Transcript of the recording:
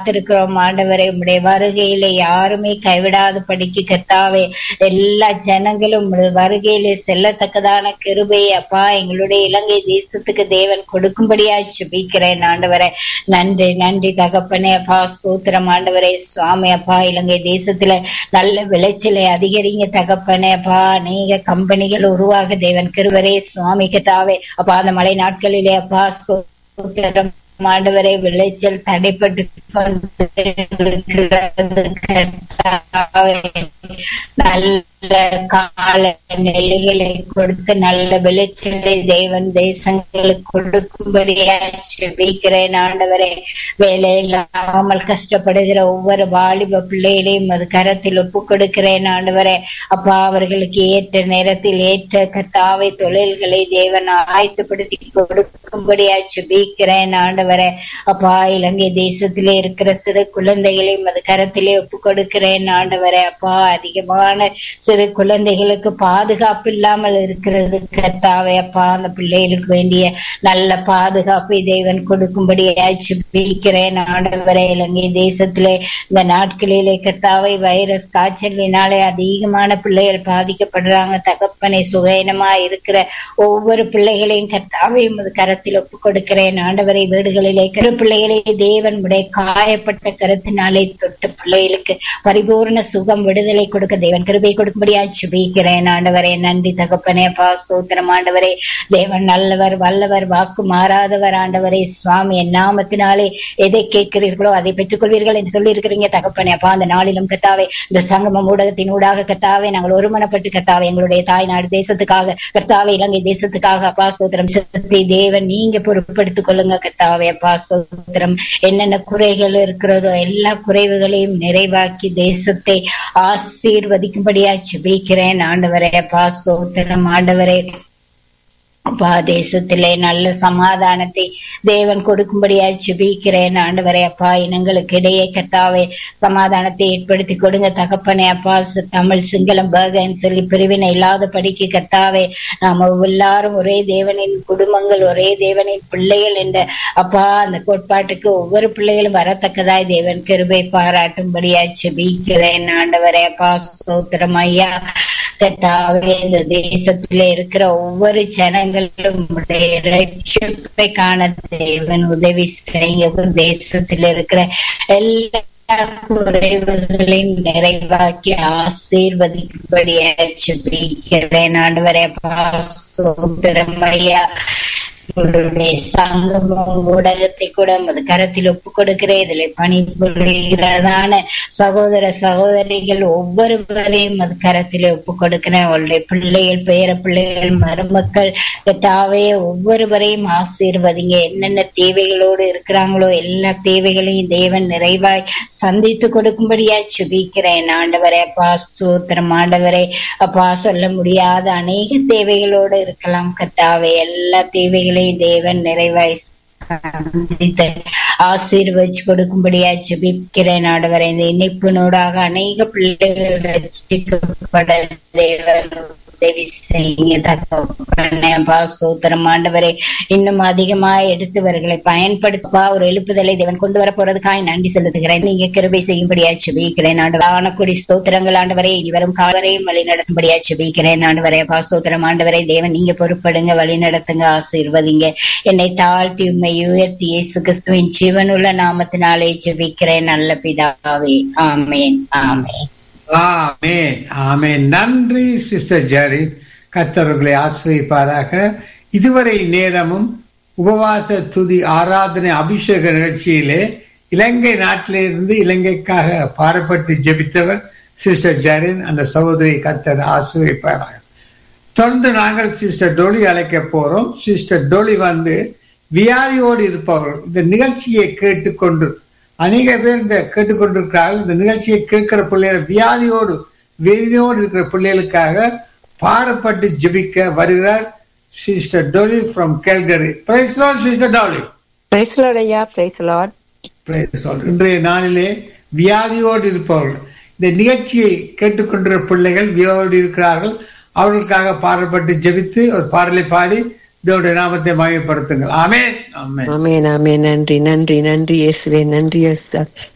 காத்திருக்கிறோம் ஆண்டவரை உம்முடைய வருகையில யாருமே கைவிடாத படிக்கு கத்தாவே எல்லா ஜனங்களும் உம்முடைய வருகையிலே செல்லத்தக்கதான கிருபை அப்பா எங்களுடைய இலங்கை தேசத்துக்கு தேவன் கொடுக்கும்படியா ஜெபிக்கிறேன் ஆண்டவரை நன்றி நன்றி தகப்பனே அப்பா சூத்திரம் ஆண்டவரே சுவாமி அப்பா இலங்கை தேசத்துல நல்ல விளைச்சலை அதிகரிங்க தகப்பனே அப்பா அநேக கம்பெனிகள் உருவாக தேவன் கிருவரே சுவாமி கத்தாவே அப்பா அந்த மழை நாட்களிலே அப்பா ஸ்தோத்திரம் ஆண்டவரை விளைச்சல் தடைப்பட்டு கொண்டிருக்கிறது கர்த்தாவே. நல்ல கால நெல்லுகளை கொடுத்து நல்ல விளைச்சலை தேவன் தேசங்களுக்கு கொடுக்கும்படியா ஜெபிக்கிறேன் ஆண்டவரே வேலை இல்லாமல் கஷ்டப்படுகிற ஒவ்வொரு வாலிப பிள்ளைகளையும் அது கரத்தில் ஒப்பு கொடுக்கிறேன் ஆண்டவரே அப்பா அவர்களுக்கு ஏற்ற நேரத்தில் ஏற்ற கத்தாவை தொழில்களை தேவன் ஆயத்தப்படுத்தி கொடுக்கும்படியா ஜெபிக்கிறேன் ஆண்டவரே அப்பா இலங்கை தேசத்திலே இருக்கிற சிறு குழந்தைகளையும் அது கரத்திலே ஒப்பு கொடுக்கிறேன் ஆண்டவரே அப்பா அதிகமான சிறு குழந்தைகளுக்கு பாதுகாப்பு இல்லாமல் இருக்கிறது கத்தாவே அப்பா அந்த பிள்ளைகளுக்கு வேண்டிய நல்ல பாதுகாப்பை தேவன் கொடுக்கும்படியா ஜெபிக்கிறேன் ஆண்டவரே இலங்கை தேசத்திலே இந்த நாட்களிலே கத்தாவை வைரஸ் காய்ச்சலினாலே அதிகமான பிள்ளைகள் பாதிக்கப்படுறாங்க தகப்பனை சுகயினமா இருக்கிற ஒவ்வொரு பிள்ளைகளையும் கத்தாவை உமது கரத்தில் ஒப்பு கொடுக்கிறேன் ஆண்டவரை வீடுகளிலே கரு பிள்ளைகளை தேவன் உடைய காயப்பட்ட கருத்தினாலே தொட்டு பிள்ளைகளுக்கு பரிபூர்ண சுகம் விடுதலை கொடுக்க தேவன் கிருபை கொடுக்கும்படியா ஜெபிக்கிறேன் ஆண்டவரே நன்றி தகப்பனே அப்பா ஸ்தோத்திரம் ஆண்டவரே தேவன் நல்லவர் வல்லவர் வாக்கு மாறாதவர் ஆண்டவரே சுவாமி என் நாமத்தினாலே எதை கேட்கிறீர்களோ அதை பெற்றுக்கொள்வீர்கள் என்று சொல்லி இருக்கிறீங்க தகப்பனே அப்பா அந்த நாளிலும் கத்தாவே இந்த சங்கமம் ஊடகத்தின் ஊடாக கத்தாவே நாங்கள் ஒருமனப்பட்டு கத்தாவே எங்களுடைய தாய் நாடு தேசத்துக்காக கர்த்தாவே இலங்கை தேசத்துக்காக அப்பா ஸ்தோத்திரம் சித்தத்தை தேவன் நீங்க பொறுப்படுத்திக் கொள்ளுங்க கர்த்தாவே அப்பா ஸ்தோத்திரம் என்னென்ன குறைகள் இருக்கிறதோ எல்லா குறைவுகளையும் நிறைவாக்கி தேசத்தை ஆசீர்வதிக்கும்படியா ஜெபிக்கிறேன் ஆண்டவரே அப்பா ஸ்தோத்திரம் ஆண்டவரே அப்பா தேசத்திலே நல்ல சமாதானத்தை தேவன் கொடுக்கும்படியா ஜெபிக்கிறேன் ஆண்டவரே அப்பா இனங்களுக்கு இடையே கத்தாவே சமாதானத்தை ஏற்படுத்தி கொடுங்க தகப்பனே அப்பா சு- தமிழ் சிங்களம் பர்கன் சொல்லி பிரிவினை இல்லாத படிக்கு கத்தாவே நாம எல்லாரும் ஒரே தேவனின் குடும்பங்கள் ஒரே தேவனின் பிள்ளைகள் என்ற அப்பா அந்த கோட்பாட்டுக்கு ஒவ்வொரு பிள்ளைகளும் வரத்தக்கதாய் தேவன் கிருபை பாராட்டும்படியா ஜெபிக்கிறேன் ஆண்டவரே அப்பா ஸ்தோத்திரம் ஐயா கர்த்தாவே இந்த தேசத்திலே இருக்கிற ஒவ்வொரு ஜனங்களும் உம்முடைய ரட்சிப்பை காண தேவன் உதவி செய்ய தேசத்தில் இருக்கிற எல்லா குறைவுகளையும் நிறைவாக்கி ஆசீர்வதிக்கும்படியா ஜெபிக்கிறேன் ஆண்டவரே சோதரம் ஐயா உங்களுடைய சங்கமம் ஊடகத்தை கூட உமது கரத்தில் ஒப்பு கொடுக்கிறேன் இதுல பணிபுரிகிறதான சகோதர சகோதரிகள் ஒவ்வொருவரையும் அது கரத்திலே ஒப்பு கொடுக்கிறேன் அவளுடைய பிள்ளைகள் பேர பிள்ளைகள் மருமக்கள் தாவே ஒவ்வொருவரையும் ஆசீர்வதிங்க என்னென்ன தேவைகளோடு இருக்கிறாங்களோ எல்லா தேவைகளையும் தேவன் நிறைவாய் சந்தித்து கொடுக்கும்படியா சுபிக்கிறேன் ஆண்டவரே அப்பா சூத்திரம் ஆண்டவரே அப்பா சொல்ல முடியாத அநேக தேவைகளோடு இருக்கலாம் கத்தாவே எல்லா தேவைகளையும் தேவன் நிறைவாய் சந்தித்து ஆசீர்வதிச்சு கொடுக்கும்படியா ஜெபிக்கிறேன் ஆண்டவரே இந்த இணைப்பினூடாக அநேக பிள்ளைகள் ரட்சிக்கப்பட தேவன் உதவி செய்ய தகப்பனே அப்பா ஸ்தோத்திரம் ஆண்டவரே இன்னும் அதிகமா எடுத்தவர்களை பயன்படுத்தப்பா ஒரு எழுப்புதலை தேவன் கொண்டு வர போறதுக்காக நன்றி செலுத்துகிறேன் நீங்க கிருபை செய்யும்படியா ஜெபிக்கிறேன் ஆண்டவர் ஆனக்குடி ஸ்தோத்திரங்கள் ஆண்டவரே இனி வரும் காலவரையும் வழி நடத்தும்படியா ஜெபிக்கிறேன் ஆண்டவரே அப்பா ஸ்தோத்திரம் ஆண்டவரே தேவன் நீங்க பொறுப்படுங்க வழி நடத்துங்க ஆசீர்வதிங்க என்னை தாழ்த்தி உண்மை உயர்த்தி இயேசு கிறிஸ்துவின் ஜீவனுள்ள நாமத்தினாலே ஜெபிக்கிறேன் நல்ல பிதாவே ஆமேன் ஆமேன் ஆமென் ஆமென் நன்றி சிஸ்டர் ஜாரி கத்தர்களை ஆசிரியப்பாராக இதுவரை நேரமும் உபவாச துதி ஆராதனை அபிஷேக நிகழ்ச்சியிலே இலங்கை நாட்டிலிருந்து இலங்கைக்காக பாரப்பட்டு ஜெபித்தவர் சிஸ்டர் ஜரின் அந்த சகோதரி கத்தர் ஆசிரியப்பாராக தொடர்ந்து நாங்கள் சிஸ்டர் டோலி அழைக்க போறோம் சிஸ்டர் டோலி வந்து வியாதியோடு இருப்பவர்கள் இந்த நிகழ்ச்சியை கேட்டுக்கொண்டு அநேக பேர் இந்த கேட்டுக்கொண்டிருக்கிறார்கள் இந்த நிகழ்ச்சியை கேட்கிற பிள்ளைகள் வியாதியோடு வேதனையோடு இருக்கிற பிள்ளைகளுக்காக பாரப்பட்டு ஜெபிக்க வருகிறார் sister Dolly from Calgary praise Lord sister Dolly praise Lord ஐயா பிரைஸ் லார்ட் பிரைஸ் லார்ட் இன்றைய நாளிலே வியாதியோடு இருப்பவர்கள் இந்த நிகழ்ச்சியை கேட்டுக்கொண்டிருக்கிற பிள்ளைகள் வியாதியோடு இருக்கிறார்கள் அவர்களுக்காக பாடப்பட்டு ஜெபித்து ஒரு பாடலை பாடி தேவனுடைய நாமத்தை மயப்படுத்துங்கள் ஆமென் ஆமென் ஆமென் ஆமென் நன்றி நன்றி நன்றி இயேசுவே நன்றி இயேசு